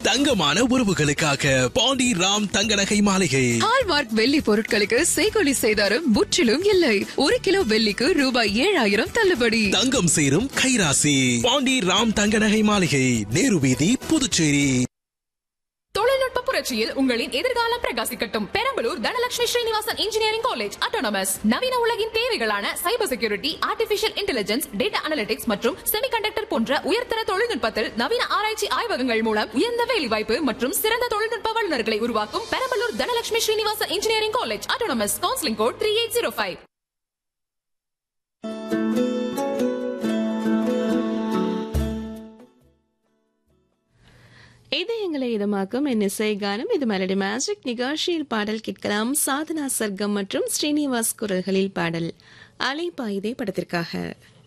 தங்கமான உறவுகளுக்காக பாண்டி ராம் தங்க நகை மாளிகை ஹால்மார்க் வெள்ளி பொருட்களுக்கு செய்கொலி செய்தாரும் முற்றிலும் இல்லை ஒரு கிலோ வெள்ளிக்கு ரூபாய் ஏழாயிரம் தள்ளுபடி தங்கம் சேரும் கைராசி பாண்டி ராம் தங்க நகை மாளிகை நேரு வீதி புதுச்சேரி தொழில்நுட்ப புரட்சியில் உங்களின் எதிர்காலம் பிரகாசிக்கட்டும் Perambalur Dhanalakshmi Srinivasan engineering college autonomous நவீன உலகின் தேவைகளான cyber security artificial intelligence data analytics மற்றும் செமிகண்டக்டர் போன்ற உயர்தர தொழில்நுட்பத்தில் நவீன ஆராய்ச்சி ஆய்வகங்கள் மூலம் உயர்ந்த வேலைவாய்ப்பு மற்றும் சிறந்த தொழில்நுட்ப வல்லுநர்களை உருவாக்கும் Perambalur Dhanalakshmi Srinivasan engineering college autonomous counselling code three eight zero five இதயங்களை இதமாக்கும் என் இசை கானம் இது மெலடி மேஜிக் நிகழ்ச்சியில் பாடல் கேட்கலாம் சாதனா சர்க்கம் மற்றும் ஸ்ரீனிவாஸ் குரல்களில் பாடல் அலைப்பாயுதே படத்திற்காக